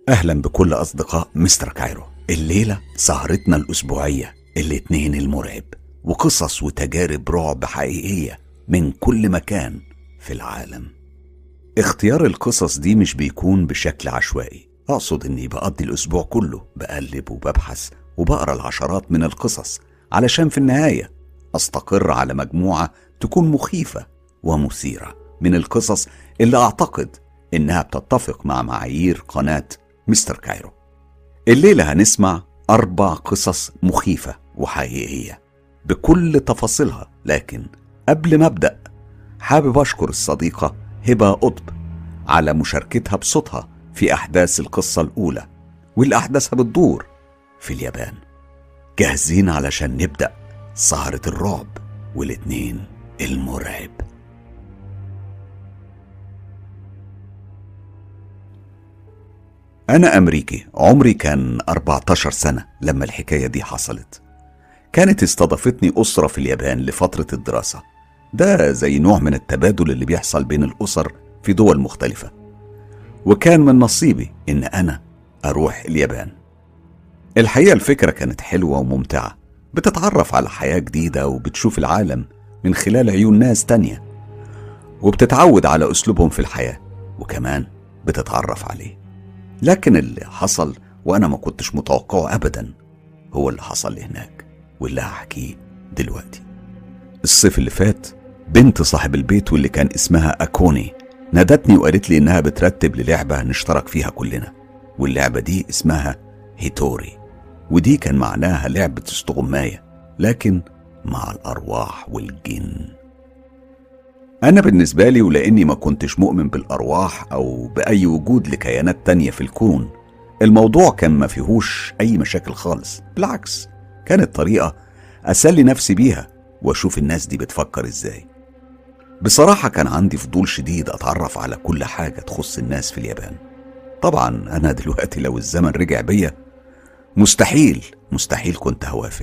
أهلا بكل أصدقاء مستر كايرو الليلة سهرتنا الأسبوعية الاتنين المرعب وقصص وتجارب رعب حقيقية من كل مكان في العالم اختيار القصص دي مش بيكون بشكل عشوائي أقصد إني بقضي الأسبوع كله بقلب وببحث وبقرا العشرات من القصص علشان في النهاية أستقر على مجموعة تكون مخيفة ومثيرة من القصص اللي أعتقد إنها بتتفق مع معايير قناة مستر كايرو الليلة هنسمع أربع قصص مخيفة وحقيقية بكل تفاصيلها لكن قبل ما أبدأ حابب أشكر الصديقة هبة قطب على مشاركتها بصوتها في أحداث القصة الأولى واللي أحداثها بتدور في اليابان جاهزين علشان نبدأ سهرة الرعب والاتنين المرعب أنا أمريكي عمري كان 14 سنة لما الحكاية دي حصلت كانت استضافتني أسرة في اليابان لفترة الدراسة ده زي نوع من التبادل اللي بيحصل بين الأسر في دول مختلفة وكان من نصيبي إن أنا أروح اليابان الحقيقة الفكرة كانت حلوة وممتعة بتتعرف على حياة جديدة وبتشوف العالم من خلال عيون ناس تانية وبتتعود على أسلوبهم في الحياة وكمان بتتعرف عليه لكن اللي حصل وأنا ما كنتش متوقعه أبدا هو اللي حصل لي هناك واللي هحكيه دلوقتي الصيف اللي فات بنت صاحب البيت واللي كان اسمها أكوني نادتني وقالت لي إنها بترتب للعبة نشترك فيها كلنا واللعبة دي اسمها هيتوري ودي كان معناها لعبة استغماية لكن مع الأرواح والجن أنا بالنسبة لي ولأني ما كنتش مؤمن بالأرواح أو بأي وجود لكيانات تانية في الكون الموضوع كان ما فيهوش أي مشاكل خالص بالعكس كانت طريقة أسلي نفسي بيها وأشوف الناس دي بتفكر إزاي بصراحة كان عندي فضول شديد أتعرف على كل حاجة تخص الناس في اليابان طبعا أنا دلوقتي لو الزمن رجع بيا مستحيل مستحيل كنت هوافق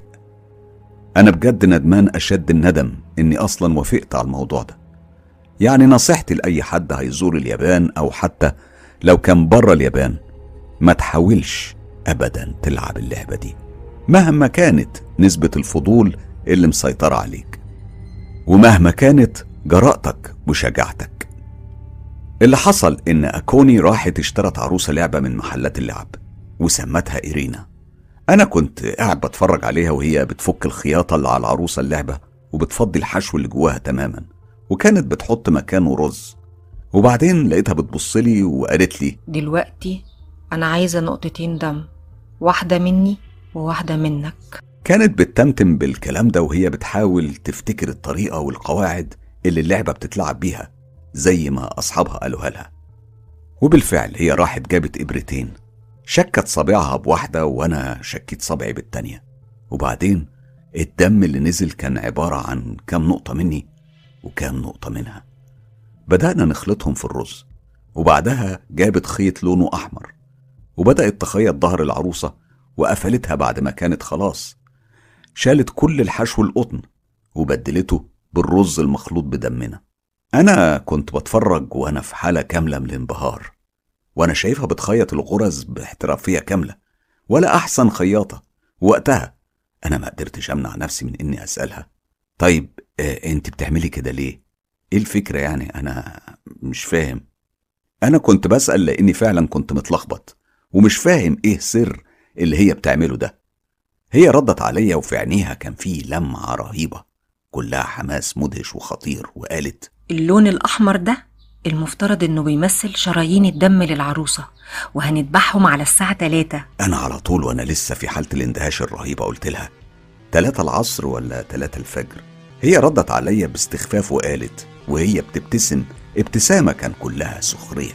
أنا بجد ندمان أشد الندم إني أصلا وافقت على الموضوع ده يعني نصيحتي لأي حد هيزور اليابان أو حتى لو كان بره اليابان ما تحاولش أبدا تلعب اللعبة دي مهما كانت نسبة الفضول اللي مسيطرة عليك ومهما كانت جرأتك وشجاعتك اللي حصل إن أكوني راحت اشترت عروسة لعبة من محلات اللعب وسمتها إيرينا أنا كنت قاعد بتفرج عليها وهي بتفك الخياطة اللي على العروسة اللعبة وبتفضي الحشو اللي جواها تماما وكانت بتحط مكانه رز وبعدين لقيتها بتبصلي وقالت لي دلوقتي أنا عايزة نقطتين دم واحدة مني وواحدة منك كانت بتتمتم بالكلام ده وهي بتحاول تفتكر الطريقة والقواعد اللي اللعبة بتتلعب بيها زي ما أصحابها قالوها لها وبالفعل هي راحت جابت إبرتين شكت صابعها بواحدة وأنا شكيت صابعي بالتانية وبعدين الدم اللي نزل كان عبارة عن كام نقطة مني وكام نقطة منها بدأنا نخلطهم في الرز وبعدها جابت خيط لونه أحمر وبدأت تخيط ظهر العروسة وقفلتها بعد ما كانت خلاص شالت كل الحشو القطن وبدلته بالرز المخلوط بدمنا أنا كنت بتفرج وأنا في حالة كاملة من الانبهار وأنا شايفها بتخيط الغرز باحترافية كاملة ولا أحسن خياطة وقتها أنا ما قدرتش أمنع نفسي من إني أسألها طيب آه أنت بتعملي كده ليه؟ إيه الفكرة يعني أنا مش فاهم أنا كنت بسأل لأني فعلا كنت متلخبط ومش فاهم إيه سر اللي هي بتعمله ده هي ردت عليا وفي عينيها كان في لمعة رهيبة كلها حماس مدهش وخطير وقالت اللون الأحمر ده المفترض إنه بيمثل شرايين الدم للعروسة وهنذبحهم على الساعة 3 أنا على طول وأنا لسه في حالة الاندهاش الرهيبة قلت لها تلاتة العصر ولا تلاتة الفجر هي ردت عليا باستخفاف وقالت وهي بتبتسم ابتسامة كان كلها سخرية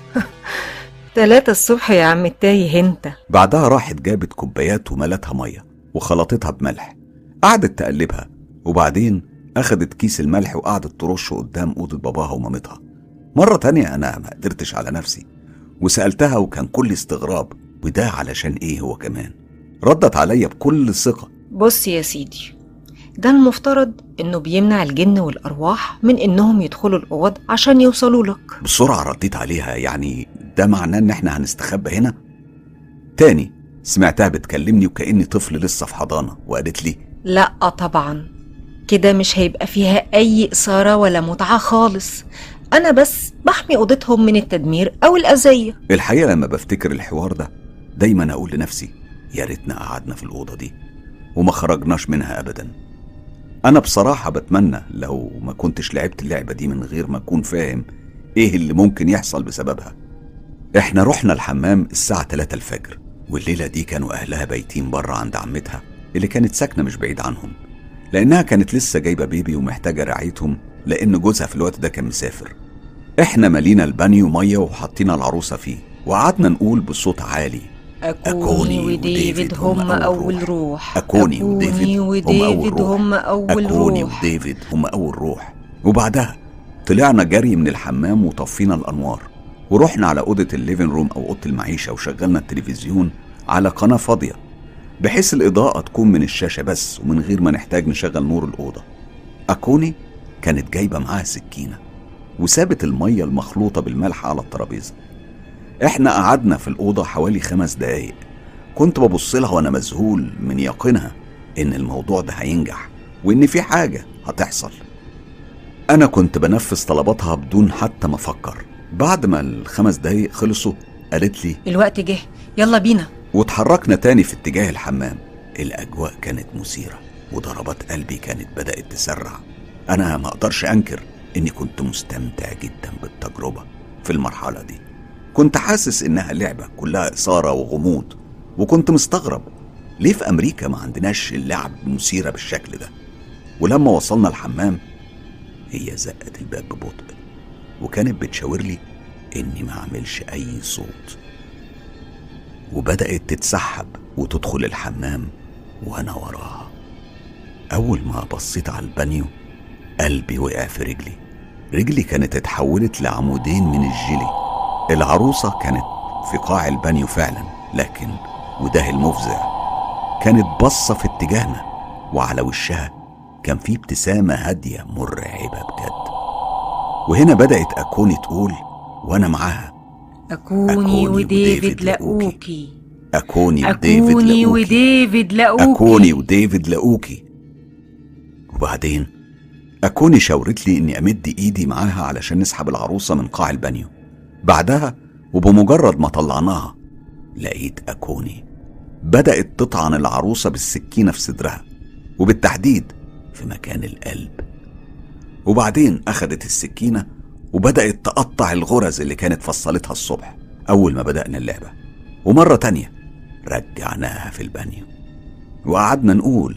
3 الصبح يا عم التايه انت بعدها راحت جابت كوبايات وملتها مية وخلطتها بملح قعدت تقلبها وبعدين أخدت كيس الملح وقعدت ترشه قدام أوضة باباها ومامتها مرة تانية أنا ما قدرتش على نفسي وسألتها وكان كل استغراب وده علشان إيه هو كمان ردت عليا بكل ثقة بص يا سيدي ده المفترض إنه بيمنع الجن والأرواح من إنهم يدخلوا الأوض عشان يوصلوا لك بسرعة رديت عليها يعني ده معناه إن إحنا هنستخبى هنا تاني سمعتها بتكلمني وكأني طفل لسه في حضانة وقالت لي لا طبعا كده مش هيبقى فيها أي إثارة ولا متعة خالص أنا بس بحمي أوضتهم من التدمير أو الأذية الحقيقة لما بفتكر الحوار ده دايما أقول لنفسي يا ريتنا قعدنا في الأوضة دي وما خرجناش منها أبدا أنا بصراحة بتمنى لو ما كنتش لعبت اللعبة دي من غير ما أكون فاهم إيه اللي ممكن يحصل بسببها إحنا رحنا الحمام الساعة 3 الفجر والليلة دي كانوا أهلها بايتين بره عند عمتها اللي كانت ساكنة مش بعيد عنهم لأنها كانت لسه جايبة بيبي ومحتاجة رعايتهم لأن جوزها في الوقت ده كان مسافر إحنا مالينا البانيو مية وحطينا العروسة فيه وقعدنا نقول بصوت عالي أكوني وديفيد هم أول روح أكوني وديفيد هم أول روح هم أول أكوني روح وديفيد هم أول روح وبعدها طلعنا جري من الحمام وطفينا الأنوار ورحنا على أوضة الليفين روم أو أوضة المعيشة وشغلنا التلفزيون على قناة فاضية بحيث الإضاءة تكون من الشاشة بس ومن غير ما نحتاج نشغل نور الأوضة أكوني كانت جايبة معاها سكينة وسابت المية المخلوطة بالملح على الترابيزة احنا قعدنا في الأوضة حوالي خمس دقايق كنت ببص لها وأنا مذهول من يقينها إن الموضوع ده هينجح وإن في حاجة هتحصل أنا كنت بنفذ طلباتها بدون حتى ما أفكر بعد ما الخمس دقايق خلصوا قالت لي الوقت جه يلا بينا واتحركنا تاني في اتجاه الحمام الأجواء كانت مثيرة وضربات قلبي كانت بدأت تسرع أنا ما أقدرش أنكر إني كنت مستمتع جدا بالتجربة في المرحلة دي كنت حاسس إنها لعبة كلها إثارة وغموض وكنت مستغرب ليه في أمريكا ما عندناش اللعب مثيرة بالشكل ده ولما وصلنا الحمام هي زقت الباب ببطء وكانت بتشاور لي إني ما أعملش أي صوت وبدأت تتسحب وتدخل الحمام وأنا وراها أول ما بصيت على البانيو قلبي وقع في رجلي رجلي كانت اتحولت لعمودين من الجيلي العروسة كانت في قاع البانيو فعلا لكن وده المفزع كانت باصة في اتجاهنا وعلى وشها كان في ابتسامة هادية مرعبة بجد وهنا بدأت أكوني تقول وأنا معاها أكوني أكوني وديفيد وديفيد لقوكي. لقوكي أكوني وديفيد أكوني لقوكي وديفيد لقوكي أكوني وديفيد لقوكي وبعدين أكوني شاورت لي إني أمد إيدي معاها علشان نسحب العروسة من قاع البانيو بعدها وبمجرد ما طلعناها لقيت أكوني بدأت تطعن العروسة بالسكينة في صدرها وبالتحديد في مكان القلب وبعدين أخدت السكينة وبدأت تقطع الغرز اللي كانت فصلتها الصبح أول ما بدأنا اللعبة ومرة تانية رجعناها في البانيو وقعدنا نقول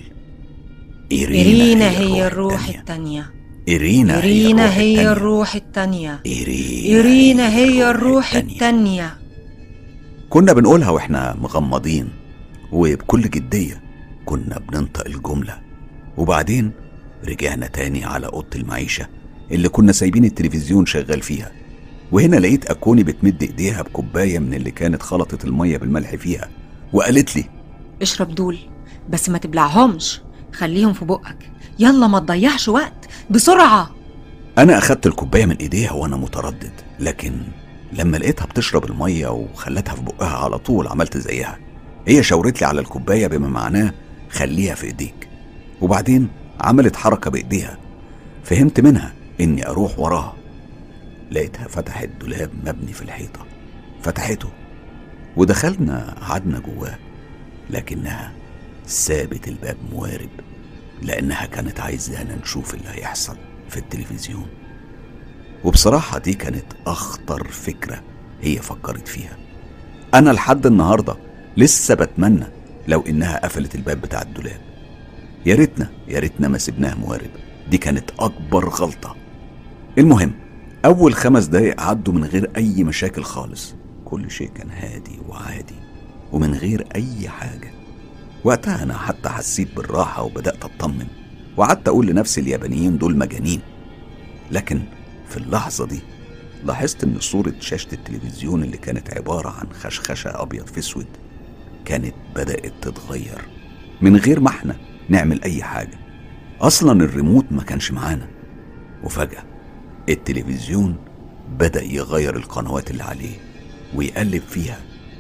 إيرينا هي الروح التانية إيرينا إيرينا هي التانية. الروح التانية إيرينا, إيرينا هي الروح التانية كنا بنقولها واحنا مغمضين وبكل جدية كنا بننطق الجملة وبعدين رجعنا تاني على أوضة المعيشة اللي كنا سايبين التلفزيون شغال فيها وهنا لقيت أكوني بتمد إيديها بكوباية من اللي كانت خلطت المية بالملح فيها وقالت لي اشرب دول بس ما تبلعهمش خليهم في بقك يلا ما تضيعش وقت بسرعة أنا أخدت الكوباية من إيديها وأنا متردد لكن لما لقيتها بتشرب المية وخلتها في بقها على طول عملت زيها هي شاورت لي على الكوباية بما معناه خليها في إيديك وبعدين عملت حركة بإيديها فهمت منها إني أروح وراها لقيتها فتحت دولاب مبني في الحيطة فتحته ودخلنا قعدنا جواه لكنها سابت الباب موارب لأنها كانت عايزانا نشوف اللي هيحصل في التلفزيون وبصراحة دي كانت أخطر فكرة هي فكرت فيها أنا لحد النهاردة لسه بتمنى لو إنها قفلت الباب بتاع الدولاب يا ريتنا يا ريتنا ما سيبناها موارب دي كانت أكبر غلطة المهم أول خمس دقايق عدوا من غير أي مشاكل خالص كل شيء كان هادي وعادي ومن غير أي حاجة وقتها أنا حتى حسيت بالراحة وبدأت أطمن وقعدت أقول لنفسي اليابانيين دول مجانين لكن في اللحظة دي لاحظت إن صورة شاشة التلفزيون اللي كانت عبارة عن خشخشة أبيض في أسود كانت بدأت تتغير من غير ما احنا نعمل أي حاجة أصلا الريموت ما كانش معانا وفجأة التلفزيون بدأ يغير القنوات اللي عليه ويقلب فيها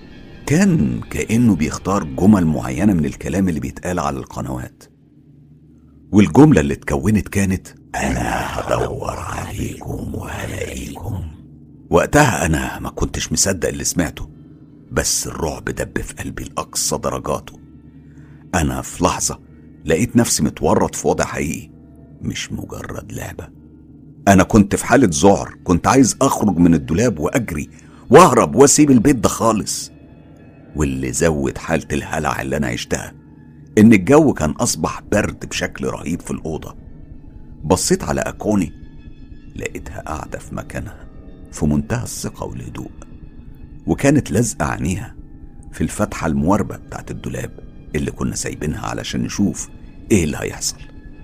كان كأنه بيختار جمل معينة من الكلام اللي بيتقال على القنوات والجملة اللي اتكونت كانت أنا هدور عليكم وهلاقيكم وقتها أنا ما كنتش مصدق اللي سمعته بس الرعب دب في قلبي لأقصى درجاته أنا في لحظة لقيت نفسي متورط في وضع حقيقي مش مجرد لعبة أنا كنت في حالة ذعر كنت عايز أخرج من الدولاب وأجري وأهرب وأسيب البيت ده خالص واللي زود حالة الهلع اللي أنا عشتها إن الجو كان أصبح برد بشكل رهيب في الأوضة بصيت على أكوني لقيتها قاعدة في مكانها في منتهى الثقة والهدوء وكانت لازقة عينيها في الفتحة المواربة بتاعت الدولاب اللي كنا سايبينها علشان نشوف ايه اللي هيحصل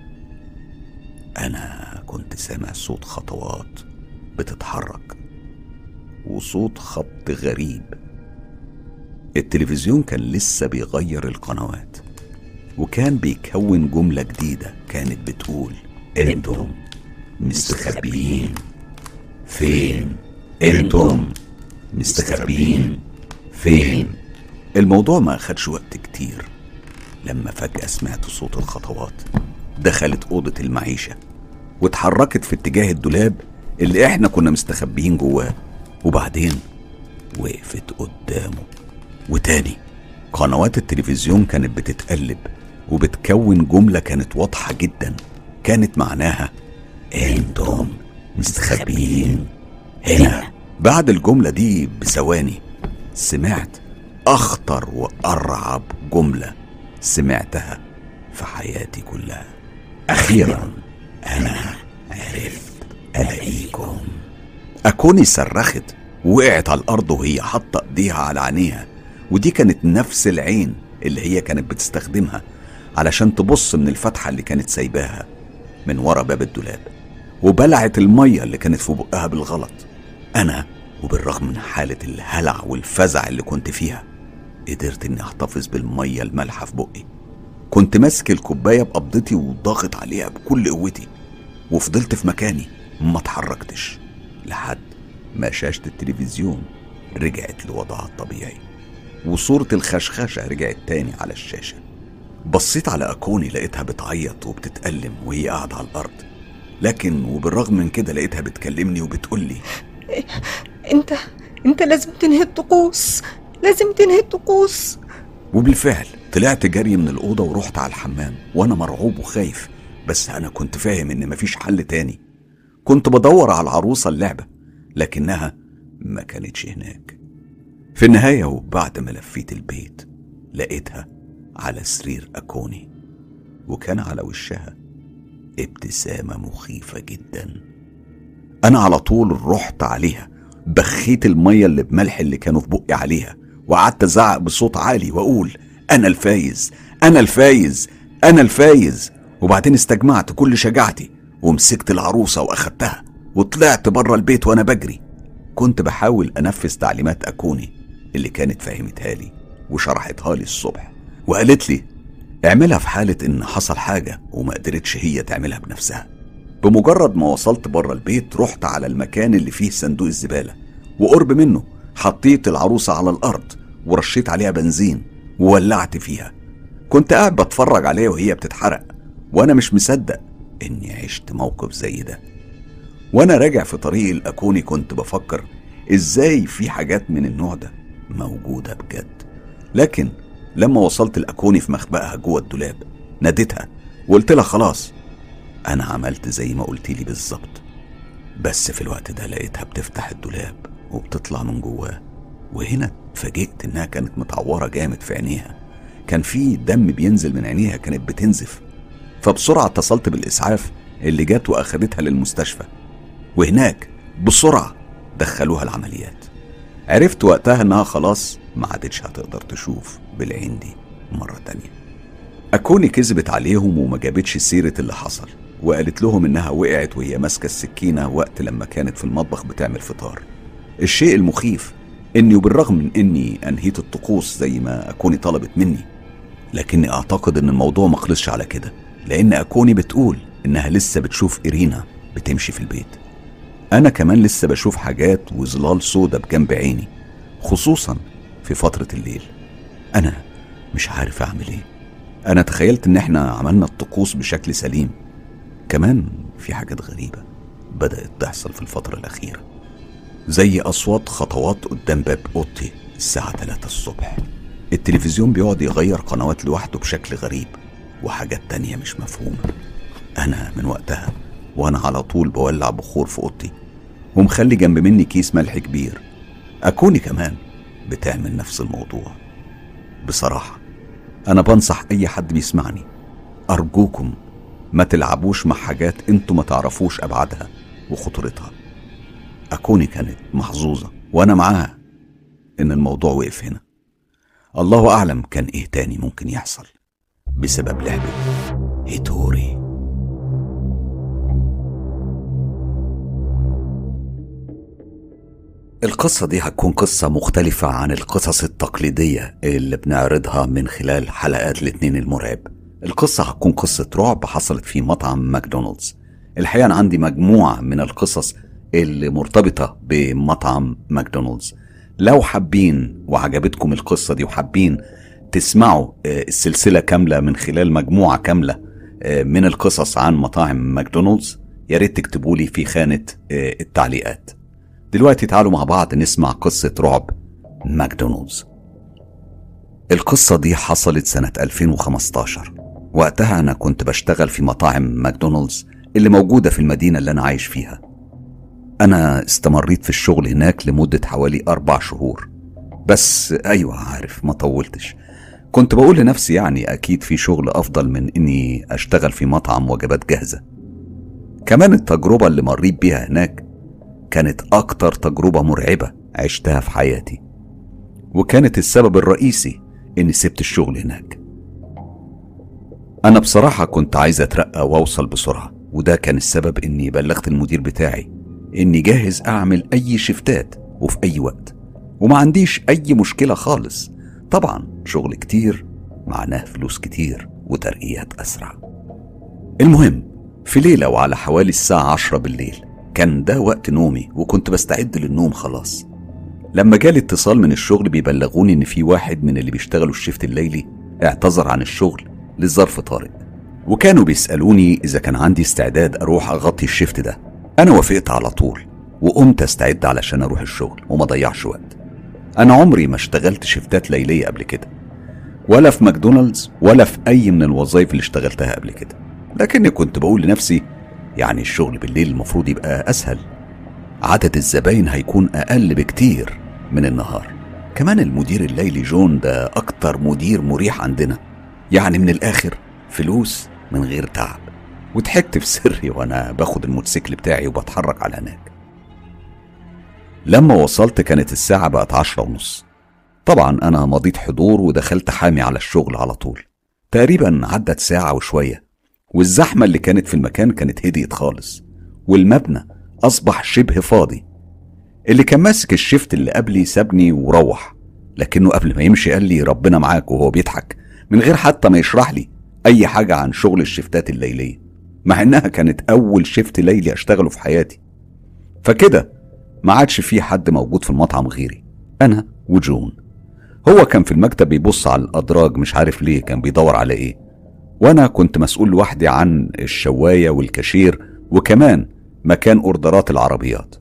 انا كنت سامع صوت خطوات بتتحرك وصوت خبط غريب التلفزيون كان لسه بيغير القنوات وكان بيكون جملة جديدة كانت بتقول انتم مستخبيين فين انتم مستخبيين فين الموضوع ما أخدش وقت كتير لما فجأة سمعت صوت الخطوات دخلت أوضة المعيشة واتحركت في اتجاه الدولاب اللي احنا كنا مستخبيين جواه وبعدين وقفت قدامه وتاني قنوات التلفزيون كانت بتتقلب وبتكون جملة كانت واضحة جدا كانت معناها انتم مستخبيين هنا بعد الجملة دي بثواني سمعت أخطر وأرعب جملة سمعتها في حياتي كلها أخيرا أنا عرفت ألاقيكم أكوني صرخت وقعت على الأرض وهي حاطة إيديها على عينيها ودي كانت نفس العين اللي هي كانت بتستخدمها علشان تبص من الفتحة اللي كانت سايباها من ورا باب الدولاب وبلعت المية اللي كانت في بقها بالغلط أنا وبالرغم من حالة الهلع والفزع اللي كنت فيها قدرت إني أحتفظ بالمية المالحة في بقي كنت ماسك الكوباية بقبضتي وضاغط عليها بكل قوتي وفضلت في مكاني ما اتحركتش لحد ما شاشة التلفزيون رجعت لوضعها الطبيعي وصورة الخشخشة رجعت تاني على الشاشة بصيت على أكوني لقيتها بتعيط وبتتألم وهي قاعدة على الأرض لكن وبالرغم من كده لقيتها بتكلمني وبتقولي انت انت لازم تنهي الطقوس لازم تنهي الطقوس وبالفعل طلعت جري من الأوضة ورحت على الحمام وأنا مرعوب وخايف بس أنا كنت فاهم إن مفيش حل تاني كنت بدور على العروسة اللعبة لكنها ما كانتش هناك في النهاية وبعد ما لفيت البيت لقيتها على سرير أكوني وكان على وشها ابتسامة مخيفة جدا أنا على طول رحت عليها بخيت المية اللي بملح اللي كانوا في بقي عليها وقعدت أزعق بصوت عالي وأقول أنا الفايز أنا الفايز أنا الفايز وبعدين استجمعت كل شجاعتي ومسكت العروسة وأخدتها وطلعت بره البيت وأنا بجري كنت بحاول أنفذ تعليمات أكوني اللي كانت فهمتها لي وشرحتها لي الصبح وقالت لي اعملها في حالة إن حصل حاجة وما قدرتش هي تعملها بنفسها بمجرد ما وصلت بره البيت رحت على المكان اللي فيه صندوق الزبالة وقرب منه حطيت العروسة على الأرض ورشيت عليها بنزين وولعت فيها كنت قاعد بتفرج عليها وهي بتتحرق وأنا مش مصدق إني عشت موقف زي ده وأنا راجع في طريق الأكوني كنت بفكر إزاي في حاجات من النوع ده موجودة بجد لكن لما وصلت الأكوني في مخبأها جوه الدولاب ناديتها وقلت لها خلاص أنا عملت زي ما قلت لي بالظبط بس في الوقت ده لقيتها بتفتح الدولاب وبتطلع من جواه وهنا اتفاجئت إنها كانت متعورة جامد في عينيها كان في دم بينزل من عينيها كانت بتنزف فبسرعة اتصلت بالإسعاف اللي جت وأخدتها للمستشفى وهناك بسرعة دخلوها العمليات عرفت وقتها إنها خلاص ما عادتش هتقدر تشوف بالعين دي مرة تانية أكوني كذبت عليهم وما جابتش سيرة اللي حصل وقالت لهم إنها وقعت وهي ماسكة السكينة وقت لما كانت في المطبخ بتعمل فطار الشيء المخيف إني وبالرغم من إني أنهيت الطقوس زي ما أكوني طلبت مني لكني أعتقد إن الموضوع ما خلصش على كده لأن أكوني بتقول إنها لسه بتشوف إيرينا بتمشي في البيت أنا كمان لسه بشوف حاجات وظلال سودة بجنب عيني خصوصا في فترة الليل أنا مش عارف أعمل إيه أنا تخيلت إن إحنا عملنا الطقوس بشكل سليم كمان في حاجات غريبة بدأت تحصل في الفترة الأخيرة زي أصوات خطوات قدام باب أوضتي الساعة 3 الصبح التلفزيون بيقعد يغير قنوات لوحده بشكل غريب وحاجات تانية مش مفهومة أنا من وقتها وأنا على طول بولع بخور في أوضتي ومخلي جنب مني كيس ملح كبير أكوني كمان بتعمل نفس الموضوع بصراحة أنا بنصح أي حد بيسمعني أرجوكم ما تلعبوش مع حاجات انتوا ما تعرفوش أبعادها وخطورتها أكوني كانت محظوظة وأنا معاها إن الموضوع وقف هنا الله أعلم كان إيه تاني ممكن يحصل بسبب لعبة هيتوري القصة دي هتكون قصة مختلفة عن القصص التقليدية اللي بنعرضها من خلال حلقات الاتنين المرعب القصة هتكون قصة رعب حصلت في مطعم ماكدونالدز الحقيقة أنا عندي مجموعة من القصص اللي مرتبطة بمطعم ماكدونالدز لو حابين وعجبتكم القصة دي وحابين تسمعوا آه، السلسلة كاملة من خلال مجموعة كاملة آه، من القصص عن مطاعم ماكدونالدز يا ريت تكتبوا لي في خانة آه، التعليقات دلوقتي تعالوا مع بعض نسمع قصة رعب ماكدونالدز القصة دي حصلت سنة 2015 وقتها أنا كنت بشتغل في مطاعم ماكدونالدز اللي موجودة في المدينة اللي أنا عايش فيها أنا استمريت في الشغل هناك لمدة حوالي أربع شهور بس أيوة عارف ما طولتش كنت بقول لنفسي يعني أكيد في شغل أفضل من إني أشتغل في مطعم وجبات جاهزة كمان التجربة اللي مريت بيها هناك كانت أكتر تجربة مرعبة عشتها في حياتي وكانت السبب الرئيسي إني سبت الشغل هناك أنا بصراحة كنت عايز أترقى وأوصل بسرعة وده كان السبب إني بلغت المدير بتاعي إني جاهز أعمل أي شفتات وفي أي وقت وما عنديش أي مشكلة خالص طبعا شغل كتير معناه فلوس كتير وترقيات أسرع المهم في ليلة وعلى حوالي الساعة عشرة بالليل كان ده وقت نومي وكنت بستعد للنوم خلاص لما جالي اتصال من الشغل بيبلغوني ان في واحد من اللي بيشتغلوا الشفت الليلي اعتذر عن الشغل لظرف طارئ وكانوا بيسألوني إذا كان عندي استعداد أروح أغطي الشفت ده أنا وافقت على طول وقمت أستعد علشان أروح الشغل وما ضيعش وقت أنا عمري ما اشتغلت شفتات ليلية قبل كده ولا في ماكدونالدز ولا في أي من الوظائف اللي اشتغلتها قبل كده لكني كنت بقول لنفسي يعني الشغل بالليل المفروض يبقى أسهل عدد الزباين هيكون أقل بكتير من النهار كمان المدير الليلي جون ده أكتر مدير مريح عندنا يعني من الآخر فلوس من غير تعب وضحكت في سري وأنا باخد الموتوسيكل بتاعي وبتحرك على هناك لما وصلت كانت الساعة بقت عشرة ونص طبعا أنا مضيت حضور ودخلت حامي على الشغل على طول تقريبا عدت ساعة وشوية والزحمة اللي كانت في المكان كانت هديت خالص والمبنى أصبح شبه فاضي اللي كان ماسك الشفت اللي قبلي سابني وروح لكنه قبل ما يمشي قال لي ربنا معاك وهو بيضحك من غير حتى ما يشرح لي أي حاجة عن شغل الشفتات الليلية مع إنها كانت أول شفت ليلي أشتغله في حياتي فكده ما عادش في حد موجود في المطعم غيري أنا وجون هو كان في المكتب بيبص على الأدراج مش عارف ليه كان بيدور على إيه وأنا كنت مسؤول لوحدي عن الشواية والكاشير وكمان مكان أوردرات العربيات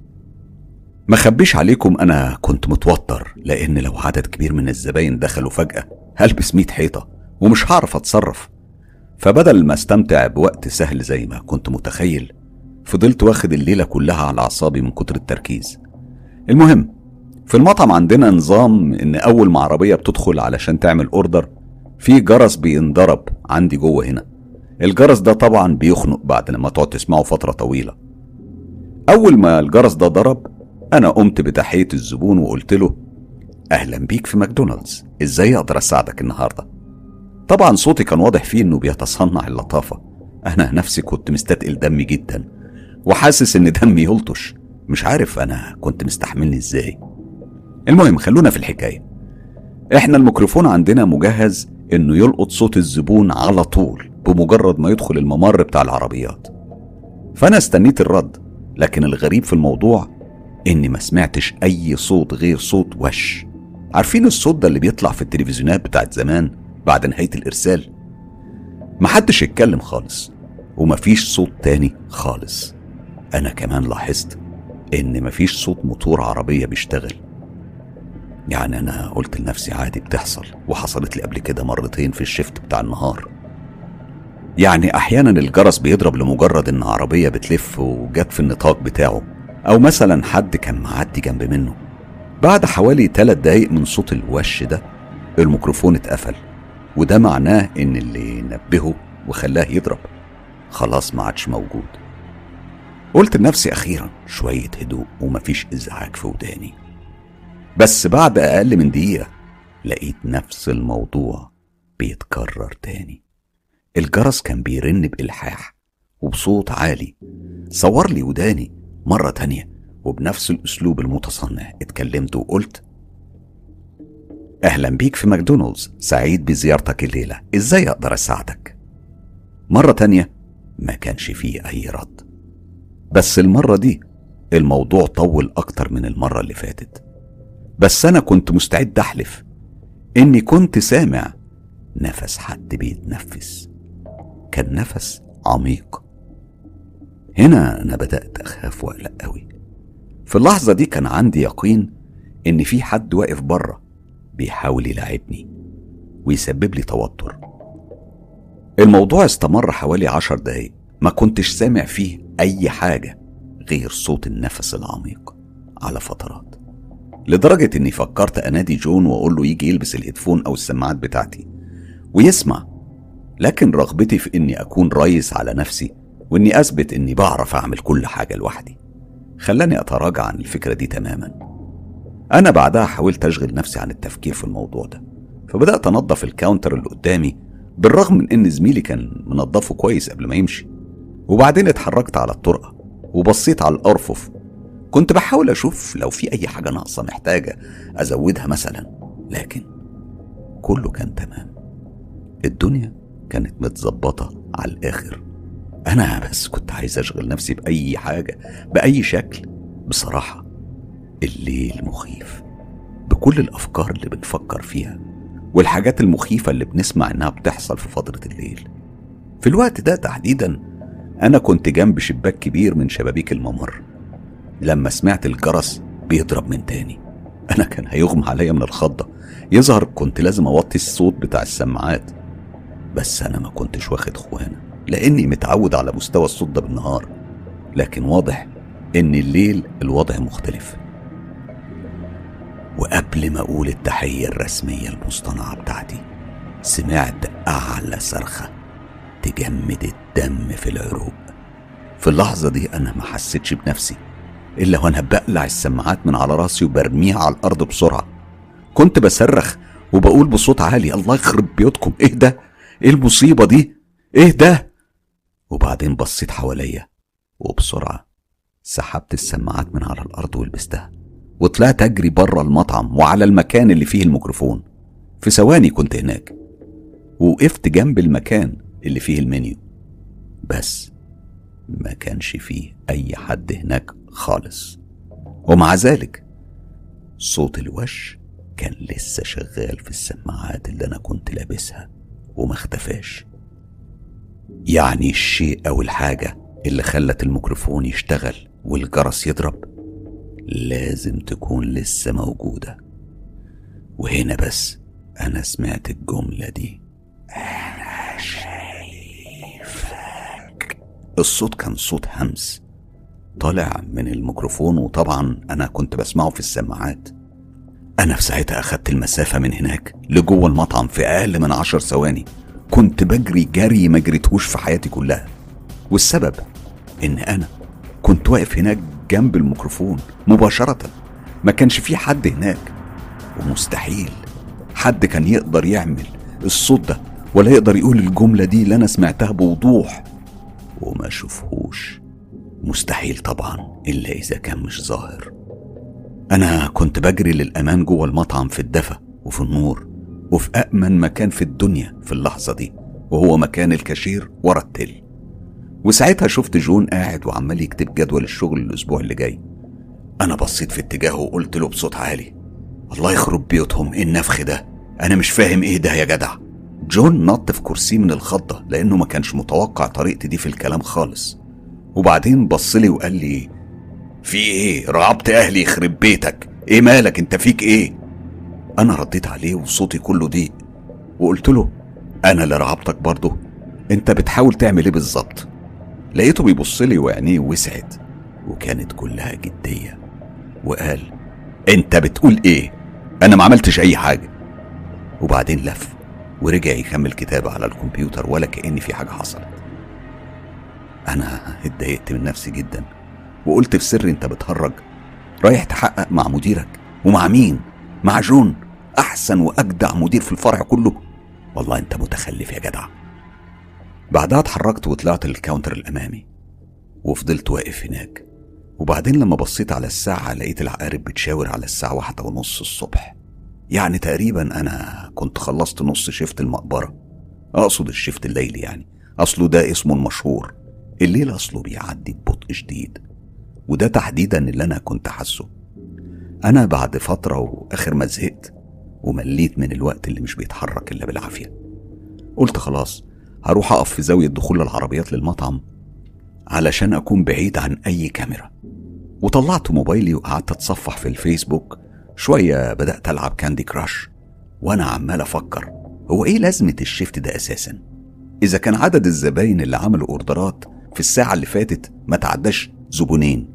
ما خبيش عليكم أنا كنت متوتر لأن لو عدد كبير من الزباين دخلوا فجأة هلبس ميت حيطة ومش هعرف أتصرف فبدل ما استمتع بوقت سهل زي ما كنت متخيل فضلت واخد الليلة كلها على أعصابي من كتر التركيز المهم في المطعم عندنا نظام إن أول ما عربية بتدخل علشان تعمل أوردر في جرس بينضرب عندي جوه هنا الجرس ده طبعا بيخنق بعد لما تقعد تسمعه فترة طويلة أول ما الجرس ده ضرب أنا قمت بتحية الزبون وقلت له أهلا بيك في ماكدونالدز إزاي أقدر أساعدك النهاردة طبعا صوتي كان واضح فيه إنه بيتصنع اللطافة أنا نفسي كنت مستتقل دمي جدا وحاسس إن دمي يلطش مش عارف أنا كنت مستحملني إزاي المهم خلونا في الحكاية إحنا الميكروفون عندنا مجهز إنه يلقط صوت الزبون على طول بمجرد ما يدخل الممر بتاع العربيات فأنا استنيت الرد لكن الغريب في الموضوع إني ما سمعتش أي صوت غير صوت وش عارفين الصوت ده اللي بيطلع في التلفزيونات بتاعت زمان بعد نهاية الإرسال محدش يتكلم خالص ومفيش صوت تاني خالص أنا كمان لاحظت إن مفيش صوت موتور عربية بيشتغل يعني أنا قلت لنفسي عادي بتحصل وحصلت لي قبل كده مرتين في الشفت بتاع النهار يعني أحيانا الجرس بيضرب لمجرد إن عربية بتلف وجت في النطاق بتاعه أو مثلا حد كان معدي جنب منه بعد حوالي ثلاث دقايق من صوت الوش ده الميكروفون اتقفل وده معناه إن اللي نبهه وخلاه يضرب خلاص ما عادش موجود قلت لنفسي أخيرا شوية هدوء ومفيش إزعاج في وداني بس بعد أقل من دقيقة لقيت نفس الموضوع بيتكرر تاني الجرس كان بيرن بإلحاح وبصوت عالي صور لي وداني مرة تانية وبنفس الأسلوب المتصنع اتكلمت وقلت أهلا بيك في ماكدونالدز سعيد بزيارتك الليلة إزاي أقدر أساعدك مرة تانية ما كانش فيه أي رد بس المرة دي الموضوع طول أكتر من المرة اللي فاتت بس أنا كنت مستعد أحلف إني كنت سامع نفس حد بيتنفس كان نفس عميق هنا أنا بدأت أخاف وأقلق أوي في اللحظة دي كان عندي يقين إن في حد واقف بره بيحاول يلاعبني ويسبب لي توتر الموضوع استمر حوالي عشر دقايق ما كنتش سامع فيه أي حاجة غير صوت النفس العميق على فترات لدرجة إني فكرت أنادي جون وأقول له يجي يلبس الهيدفون أو السماعات بتاعتي ويسمع لكن رغبتي في إني أكون ريس على نفسي وإني أثبت إني بعرف أعمل كل حاجة لوحدي خلاني أتراجع عن الفكرة دي تماما أنا بعدها حاولت أشغل نفسي عن التفكير في الموضوع ده فبدأت أنظف الكاونتر اللي قدامي بالرغم من إن زميلي كان منظفه كويس قبل ما يمشي وبعدين اتحركت على الطرقة وبصيت على الأرفف كنت بحاول أشوف لو في أي حاجة ناقصة محتاجة أزودها مثلا لكن كله كان تمام الدنيا كانت متظبطة على الآخر أنا بس كنت عايز أشغل نفسي بأي حاجة بأي شكل بصراحة الليل مخيف بكل الأفكار اللي بنفكر فيها والحاجات المخيفة اللي بنسمع إنها بتحصل في فترة الليل في الوقت ده تحديدا أنا كنت جنب شباك كبير من شبابيك الممر لما سمعت الجرس بيضرب من تاني أنا كان هيغمى عليا من الخضة يظهر كنت لازم أوطي الصوت بتاع السماعات بس أنا ما كنتش واخد خوانة لأني متعود على مستوى الصوت ده بالنهار لكن واضح إن الليل الوضع مختلف وقبل ما أقول التحية الرسمية المصطنعة بتاعتي سمعت أعلى صرخة تجمد الدم في العروق في اللحظة دي أنا ما حسيتش بنفسي إلا وأنا بقلع السماعات من على راسي وبرميها على الأرض بسرعة كنت بصرخ وبقول بصوت عالي الله يخرب بيوتكم إيه ده؟ إيه المصيبة دي؟ إيه ده؟ وبعدين بصيت حواليا وبسرعة سحبت السماعات من على الأرض ولبستها وطلعت أجري بره المطعم وعلى المكان اللي فيه الميكروفون في ثواني كنت هناك ووقفت جنب المكان اللي فيه المنيو بس ما كانش فيه أي حد هناك خالص ومع ذلك صوت الوش كان لسه شغال في السماعات اللي أنا كنت لابسها وما اختفاش يعني الشيء أو الحاجة اللي خلت الميكروفون يشتغل والجرس يضرب لازم تكون لسه موجودة وهنا بس أنا سمعت الجملة دي أنا شايفك الصوت كان صوت همس طالع من الميكروفون وطبعا أنا كنت بسمعه في السماعات أنا في ساعتها أخدت المسافة من هناك لجوه المطعم في أقل من عشر ثواني كنت بجري جري ما جريتهوش في حياتي كلها والسبب إن أنا كنت واقف هناك جنب الميكروفون مباشرة ما كانش في حد هناك ومستحيل حد كان يقدر يعمل الصوت ده ولا يقدر يقول الجملة دي اللي أنا سمعتها بوضوح وما شوفهوش مستحيل طبعا إلا إذا كان مش ظاهر أنا كنت بجري للأمان جوه المطعم في الدفا وفي النور وفي أأمن مكان في الدنيا في اللحظة دي وهو مكان الكاشير ورا التل وساعتها شفت جون قاعد وعمال يكتب جدول الشغل الأسبوع اللي جاي أنا بصيت في اتجاهه وقلت له بصوت عالي الله يخرب بيوتهم ايه النفخ ده انا مش فاهم ايه ده يا جدع جون نط في كرسيه من الخضة لأنه ما كانش متوقع طريقتي دي في الكلام خالص وبعدين بصلي وقال لي في ايه رعبت اهلي يخرب بيتك ايه مالك انت فيك ايه انا رديت عليه وصوتي كله ضيق وقلت له انا اللي رعبتك برضه انت بتحاول تعمل ايه بالظبط لقيته بيبص لي وعينيه وسعت وكانت كلها جديه وقال انت بتقول ايه انا ما عملتش اي حاجه وبعدين لف ورجع يكمل كتابة على الكمبيوتر ولا كأن في حاجة حصلت أنا اتضايقت من نفسي جدا وقلت في سري أنت بتهرج رايح تحقق مع مديرك ومع مين؟ مع جون أحسن وأجدع مدير في الفرع كله والله أنت متخلف يا جدع بعدها اتحركت وطلعت للكاونتر الأمامي وفضلت واقف هناك وبعدين لما بصيت على الساعة لقيت العقارب بتشاور على الساعة واحدة ونص الصبح يعني تقريبا أنا كنت خلصت نص شفت المقبرة أقصد الشفت الليلي يعني أصله ده اسمه المشهور الليل أصله بيعدي ببطء شديد وده تحديدا اللي أنا كنت حاسه أنا بعد فترة وآخر ما زهقت ومليت من الوقت اللي مش بيتحرك إلا بالعافية قلت خلاص هروح أقف في زاوية دخول العربيات للمطعم علشان أكون بعيد عن أي كاميرا وطلعت موبايلي وقعدت أتصفح في الفيسبوك شوية بدأت ألعب كاندي كراش وأنا عمال أفكر هو إيه لازمة الشيفت ده أساسا إذا كان عدد الزباين اللي عملوا أوردرات في الساعة اللي فاتت ما تعداش زبونين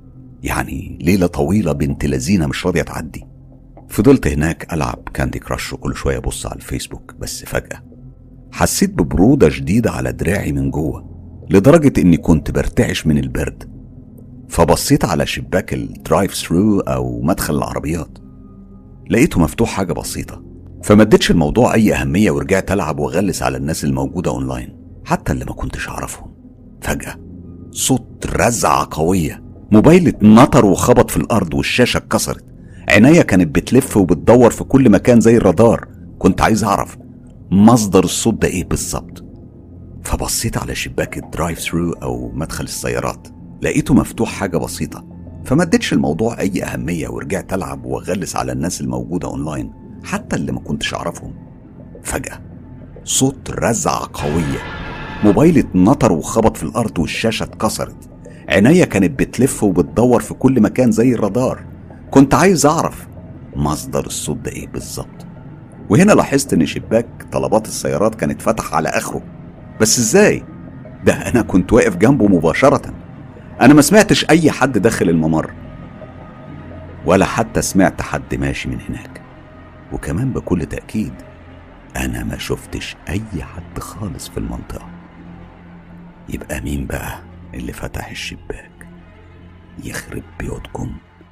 يعني ليلة طويلة بنت لذينة مش راضية تعدي فضلت هناك ألعب كاندي كراش وكل شوية أبص على الفيسبوك بس فجأة حسيت ببرودة شديدة على دراعي من جوه لدرجة إني كنت برتعش من البرد فبصيت على شباك الدرايف ثرو أو مدخل العربيات لقيته مفتوح حاجة بسيطة فما اديتش الموضوع أي أهمية ورجعت ألعب وأغلس على الناس الموجودة أونلاين حتى اللي ما كنتش أعرفهم فجأة صوت رزعة قوية موبايلي اتنطر وخبط في الأرض والشاشة اتكسرت عينيا كانت بتلف وبتدور في كل مكان زي الرادار كنت عايز أعرف مصدر الصوت ده إيه بالظبط فبصيت على شباك الدرايف ثرو أو مدخل السيارات لقيته مفتوح حاجة بسيطة فما اديتش الموضوع أي أهمية ورجعت ألعب وأغلس على الناس الموجودة أونلاين حتى اللي ما كنتش أعرفهم فجأة صوت رزعة قوية موبايلي اتنطر وخبط في الأرض والشاشة اتكسرت عينيا كانت بتلف وبتدور في كل مكان زي الرادار كنت عايز أعرف مصدر الصوت ده إيه بالظبط وهنا لاحظت إن شباك طلبات السيارات كانت فتح على آخره بس إزاي؟ ده أنا كنت واقف جنبه مباشرة أنا ما سمعتش أي حد داخل الممر ولا حتى سمعت حد ماشي من هناك وكمان بكل تأكيد أنا ما شفتش أي حد خالص في المنطقة يبقى مين بقى اللي فتح الشباك يخرب بيوتكم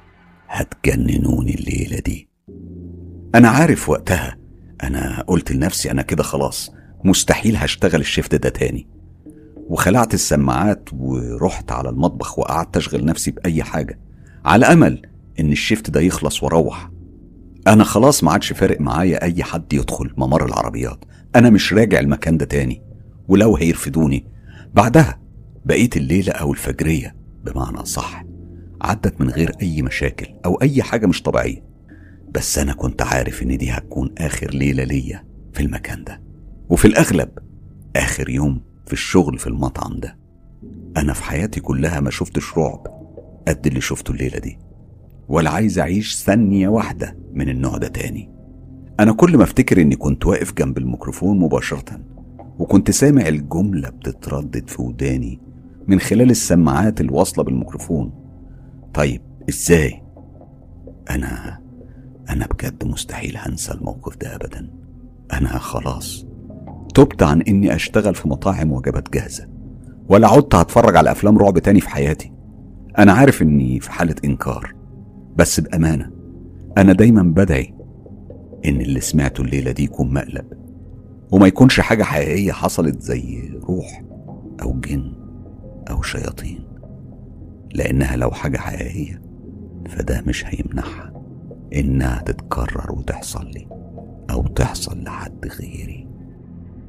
هتجننوني الليلة دي أنا عارف وقتها أنا قلت لنفسي أنا كده خلاص مستحيل هشتغل الشفت ده تاني وخلعت السماعات ورحت على المطبخ وقعدت اشغل نفسي باي حاجه على امل ان الشيفت ده يخلص واروح انا خلاص ما عادش فارق معايا اي حد يدخل ممر العربيات انا مش راجع المكان ده تاني ولو هيرفدوني بعدها بقيت الليله او الفجريه بمعنى صح عدت من غير اي مشاكل او اي حاجه مش طبيعيه بس انا كنت عارف ان دي هتكون اخر ليله ليا في المكان ده وفي الاغلب اخر يوم في الشغل في المطعم ده أنا في حياتي كلها ما شفتش رعب قد اللي شفته الليلة دي ولا عايز أعيش ثانية واحدة من النوع ده تاني أنا كل ما أفتكر إني كنت واقف جنب الميكروفون مباشرة وكنت سامع الجملة بتتردد في وداني من خلال السماعات الواصلة بالميكروفون طيب إزاي؟ أنا أنا بجد مستحيل هنسى الموقف ده أبدا أنا خلاص تبت عن اني اشتغل في مطاعم وجبات جاهزه ولا عدت هتفرج على افلام رعب تاني في حياتي انا عارف اني في حاله انكار بس بامانه انا دايما بدعي ان اللي سمعته الليله دي يكون مقلب وما يكونش حاجه حقيقيه حصلت زي روح او جن او شياطين لانها لو حاجه حقيقيه فده مش هيمنعها انها تتكرر وتحصل لي او تحصل لحد غيري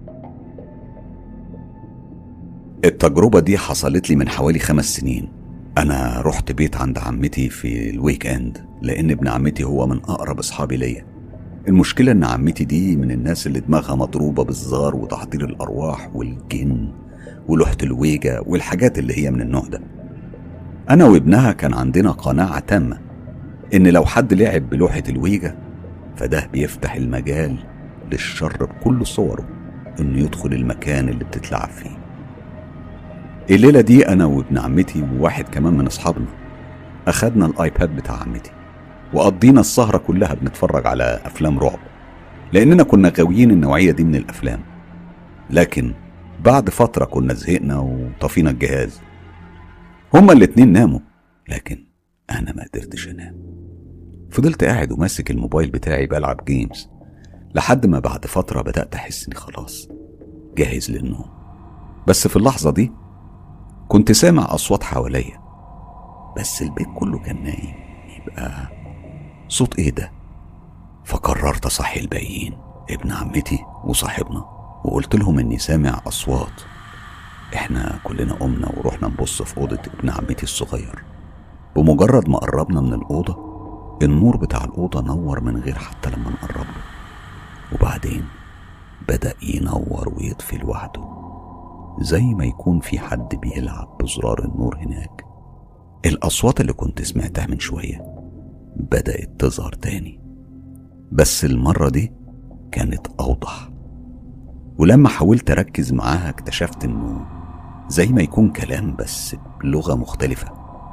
التجربة دي حصلت لي من حوالي خمس سنين أنا رحت بيت عند عمتي في الويك إند لأن ابن عمتي هو من أقرب أصحابي ليا المشكلة إن عمتي دي من الناس اللي دماغها مضروبة بالزار وتحضير الأرواح والجن ولوحة الويجا والحاجات اللي هي من النوع ده أنا وابنها كان عندنا قناعة تامة إن لو حد لعب بلوحة الويجا فده بيفتح المجال للشر بكل صوره إنه يدخل المكان اللي بتتلعب فيه الليلة دي أنا وابن عمتي وواحد كمان من أصحابنا أخدنا الآيباد بتاع عمتي وقضينا السهرة كلها بنتفرج على أفلام رعب لأننا كنا غاويين النوعية دي من الأفلام لكن بعد فترة كنا زهقنا وطفينا الجهاز هما الاتنين ناموا لكن أنا ما قدرتش أنام فضلت قاعد وماسك الموبايل بتاعي بلعب جيمز لحد ما بعد فترة بدأت أحس إني خلاص جاهز للنوم بس في اللحظة دي كنت سامع أصوات حواليا بس البيت كله كان نايم يبقى صوت إيه ده؟ فقررت أصحي الباقيين ابن عمتي وصاحبنا وقلت لهم إني سامع أصوات إحنا كلنا قمنا ورحنا نبص في أوضة ابن عمتي الصغير بمجرد ما قربنا من الأوضة النور بتاع الأوضة نور من غير حتى لما نقرب له وبعدين بدأ ينور ويطفي لوحده زي ما يكون في حد بيلعب بزرار النور هناك الأصوات اللي كنت سمعتها من شوية بدأت تظهر تاني بس المرة دي كانت أوضح ولما حاولت أركز معاها اكتشفت إنه زي ما يكون كلام بس بلغة مختلفة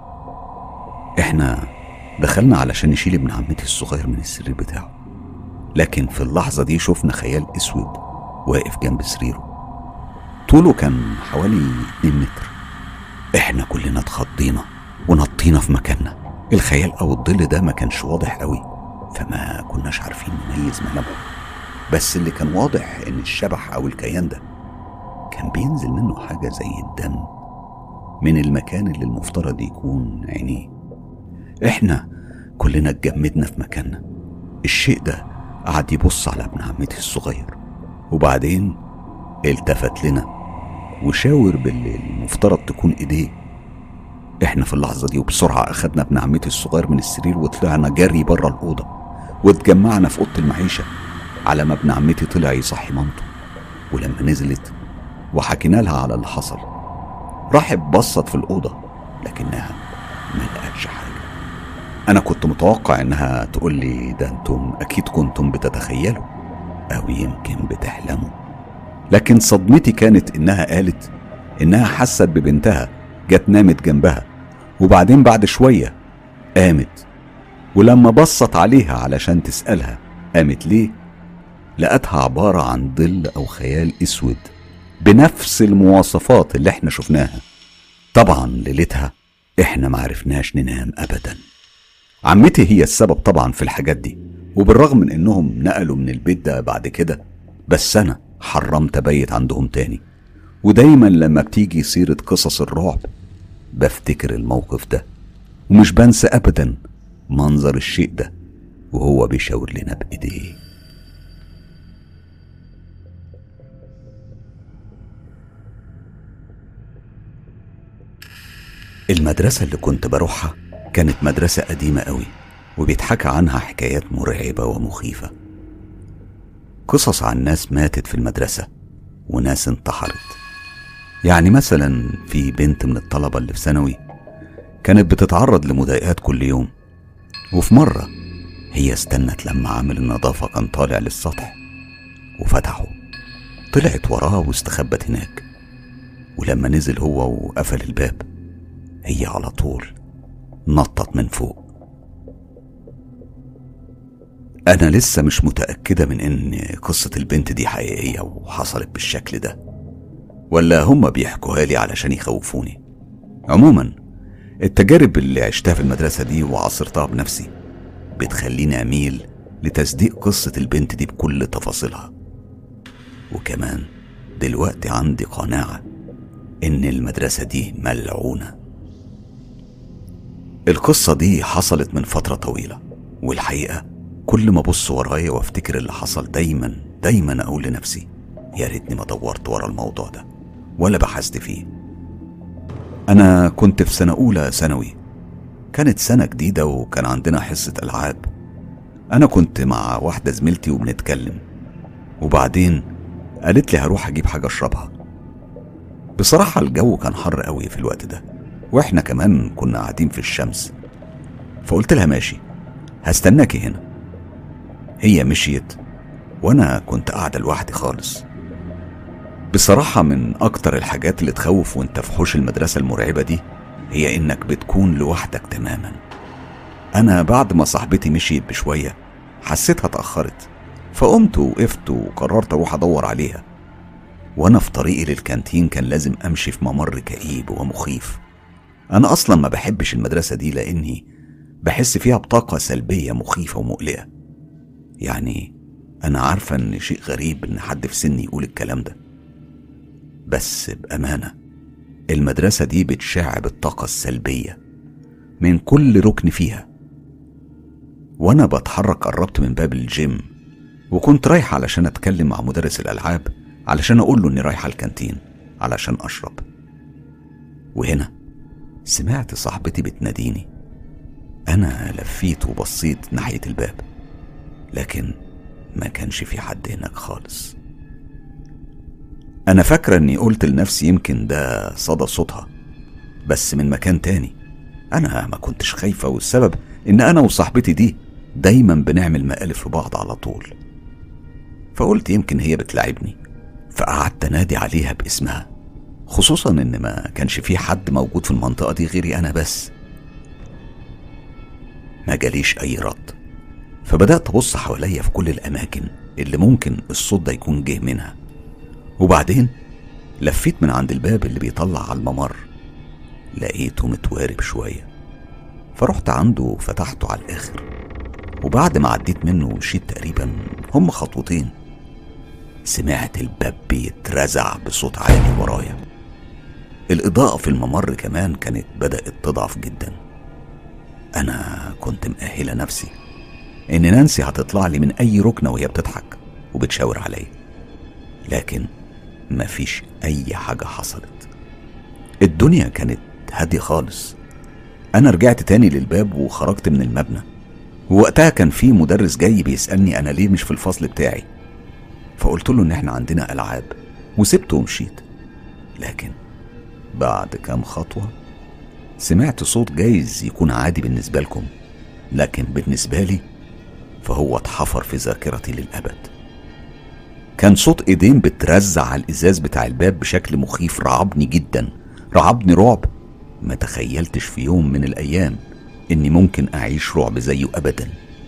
إحنا دخلنا علشان نشيل ابن عمتي الصغير من السرير بتاعه لكن في اللحظة دي شفنا خيال أسود واقف جنب سريره طوله كان حوالي 2 متر احنا كلنا اتخضينا ونطينا في مكاننا الخيال او الظل ده ما كانش واضح قوي فما كناش عارفين نميز ملامحه بس اللي كان واضح ان الشبح او الكيان ده كان بينزل منه حاجة زي الدم من المكان اللي المفترض يكون عينيه احنا كلنا اتجمدنا في مكاننا الشيء ده قعد يبص على ابن عمتي الصغير وبعدين التفت لنا وشاور باللي المفترض تكون ايديه احنا في اللحظه دي وبسرعه اخدنا ابن عمتي الصغير من السرير وطلعنا جري بره الاوضه واتجمعنا في اوضه المعيشه على ما ابن عمتي طلع يصحي مامته ولما نزلت وحكينا لها على اللي حصل راحت بصت في الاوضه لكنها ما لقتش حاجه انا كنت متوقع انها تقول لي ده انتم اكيد كنتم بتتخيلوا او يمكن بتحلموا لكن صدمتي كانت انها قالت انها حست ببنتها جت نامت جنبها وبعدين بعد شويه قامت ولما بصت عليها علشان تسالها قامت ليه لقتها عباره عن ظل او خيال اسود بنفس المواصفات اللي احنا شفناها طبعا ليلتها احنا معرفناش ننام ابدا عمتي هي السبب طبعا في الحاجات دي وبالرغم من انهم نقلوا من البيت ده بعد كده بس انا حرمت ابيت عندهم تاني ودايما لما بتيجي سيرة قصص الرعب بفتكر الموقف ده ومش بنسى ابدا منظر الشيء ده وهو بيشاور لنا بايديه المدرسة اللي كنت بروحها كانت مدرسة قديمة قوي وبيتحكى عنها حكايات مرعبة ومخيفة قصص عن ناس ماتت في المدرسة وناس انتحرت يعني مثلا في بنت من الطلبة اللي في ثانوي كانت بتتعرض لمضايقات كل يوم وفي مرة هي استنت لما عامل النظافة كان طالع للسطح وفتحه طلعت وراه واستخبت هناك ولما نزل هو وقفل الباب هي على طول نطت من فوق أنا لسه مش متأكدة من إن قصة البنت دي حقيقية وحصلت بالشكل ده ولا هما بيحكوها لي علشان يخوفوني عموما التجارب اللي عشتها في المدرسة دي وعاصرتها بنفسي بتخليني أميل لتصديق قصة البنت دي بكل تفاصيلها وكمان دلوقتي عندي قناعة إن المدرسة دي ملعونة القصة دي حصلت من فترة طويلة والحقيقة كل ما ابص ورايا وافتكر اللي حصل دايما دايما اقول لنفسي يا ريتني ما دورت ورا الموضوع ده ولا بحثت فيه أنا كنت في سنة أولى ثانوي كانت سنة جديدة وكان عندنا حصة ألعاب أنا كنت مع واحدة زميلتي وبنتكلم وبعدين قالت لي هروح أجيب حاجة أشربها بصراحة الجو كان حر قوي في الوقت ده وإحنا كمان كنا قاعدين في الشمس فقلت لها ماشي هستناكي هنا هي مشيت وأنا كنت قاعدة لوحدي خالص بصراحة من أكتر الحاجات اللي تخوف وانت في حوش المدرسة المرعبة دي هي إنك بتكون لوحدك تماما أنا بعد ما صاحبتي مشيت بشوية حسيتها اتأخرت فقمت وقفت وقررت أروح أدور عليها وأنا في طريقي للكانتين كان لازم أمشي في ممر كئيب ومخيف أنا أصلا ما بحبش المدرسة دي لأني بحس فيها بطاقة سلبية مخيفة ومقلقة يعني أنا عارفة إن شيء غريب إن حد في سني يقول الكلام ده بس بأمانة المدرسة دي بتشع بالطاقة السلبية من كل ركن فيها وأنا بتحرك قربت من باب الجيم وكنت رايح علشان أتكلم مع مدرس الألعاب علشان أقول له إني رايح الكانتين علشان أشرب وهنا سمعت صاحبتي بتناديني أنا لفيت وبصيت ناحية الباب لكن ما كانش في حد هناك خالص أنا فاكرة إني قلت لنفسي يمكن ده صدى صوتها بس من مكان تاني أنا ما كنتش خايفة والسبب إن أنا وصاحبتي دي دايما بنعمل مقالب في بعض على طول فقلت يمكن هي بتلاعبني فقعدت أنادي عليها باسمها خصوصا إن ما كانش في حد موجود في المنطقة دي غيري أنا بس ما جاليش أي رد فبدأت أبص حواليا في كل الأماكن اللي ممكن الصوت ده يكون جه منها وبعدين لفيت من عند الباب اللي بيطلع على الممر لقيته متوارب شوية فرحت عنده وفتحته على الآخر وبعد ما عديت منه ومشيت تقريبا هم خطوتين سمعت الباب بيترزع بصوت عالي ورايا الإضاءة في الممر كمان كانت بدأت تضعف جدا أنا كنت مأهلة نفسي إن نانسي هتطلع لي من أي ركنة وهي بتضحك وبتشاور عليا لكن مفيش أي حاجة حصلت الدنيا كانت هادية خالص أنا رجعت تاني للباب وخرجت من المبنى ووقتها كان في مدرس جاي بيسألني أنا ليه مش في الفصل بتاعي فقلت له إن إحنا عندنا ألعاب وسبته ومشيت لكن بعد كام خطوة سمعت صوت جايز يكون عادي بالنسبة لكم لكن بالنسبة لي فهو اتحفر في ذاكرتي للأبد كان صوت ايدين بترزع على الازاز بتاع الباب بشكل مخيف رعبني جدا رعبني رعب ما تخيلتش في يوم من الايام اني ممكن اعيش رعب زيه ابدا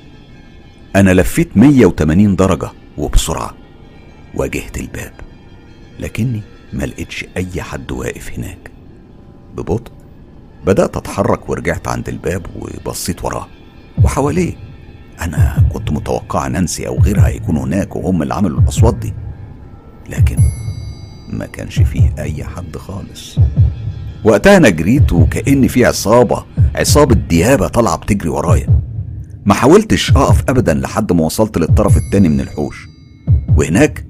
انا لفيت 180 درجة وبسرعة واجهت الباب لكني ما لقيتش اي حد واقف هناك ببطء بدأت اتحرك ورجعت عند الباب وبصيت وراه وحواليه أنا كنت متوقع نانسي أو غيرها يكونوا هناك وهم اللي عملوا الأصوات دي لكن ما كانش فيه أي حد خالص وقتها أنا جريت وكأن في عصابة عصابة ديابة طالعة بتجري ورايا ما حاولتش أقف أبدا لحد ما وصلت للطرف التاني من الحوش وهناك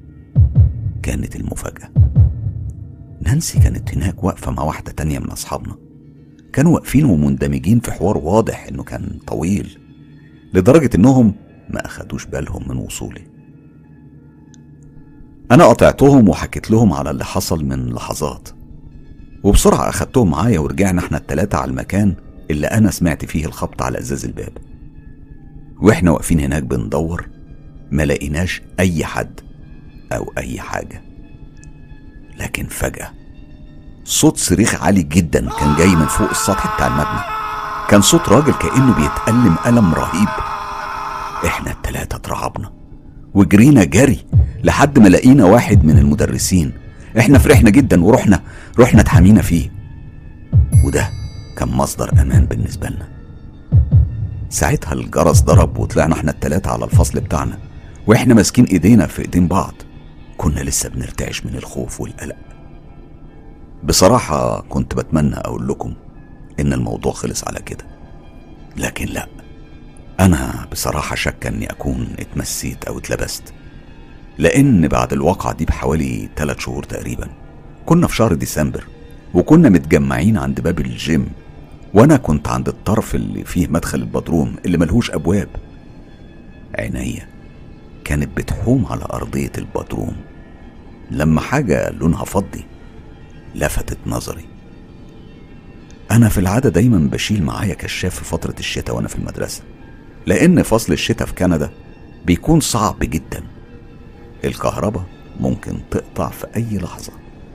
كانت المفاجأة نانسي كانت هناك واقفة مع واحدة تانية من أصحابنا كانوا واقفين ومندمجين في حوار واضح إنه كان طويل لدرجة إنهم ما أخدوش بالهم من وصولي أنا قطعتهم وحكيت لهم على اللي حصل من لحظات وبسرعة أخدتهم معايا ورجعنا احنا التلاتة على المكان اللي أنا سمعت فيه الخبط على إزاز الباب وإحنا واقفين هناك بندور ما لقيناش أي حد أو أي حاجة لكن فجأة صوت صريخ عالي جدا كان جاي من فوق السطح بتاع المبنى كان صوت راجل كأنه بيتألم ألم رهيب احنا التلاتة اترعبنا وجرينا جري لحد ما لقينا واحد من المدرسين احنا فرحنا جدا ورحنا رحنا اتحمينا فيه وده كان مصدر امان بالنسبة لنا ساعتها الجرس ضرب وطلعنا احنا التلاتة على الفصل بتاعنا واحنا ماسكين ايدينا في ايدين بعض كنا لسه بنرتعش من الخوف والقلق بصراحة كنت بتمنى اقول لكم ان الموضوع خلص على كده لكن لا انا بصراحة شك اني اكون اتمسيت او اتلبست لان بعد الواقعة دي بحوالي 3 شهور تقريبا كنا في شهر ديسمبر وكنا متجمعين عند باب الجيم وانا كنت عند الطرف اللي فيه مدخل البدروم اللي ملهوش ابواب عينيا كانت بتحوم على ارضيه البدروم لما حاجه لونها فضي لفتت نظري انا في العاده دايما بشيل معايا كشاف في فتره الشتاء وانا في المدرسه لان فصل الشتاء في كندا بيكون صعب جدا الكهرباء ممكن تقطع في اي لحظه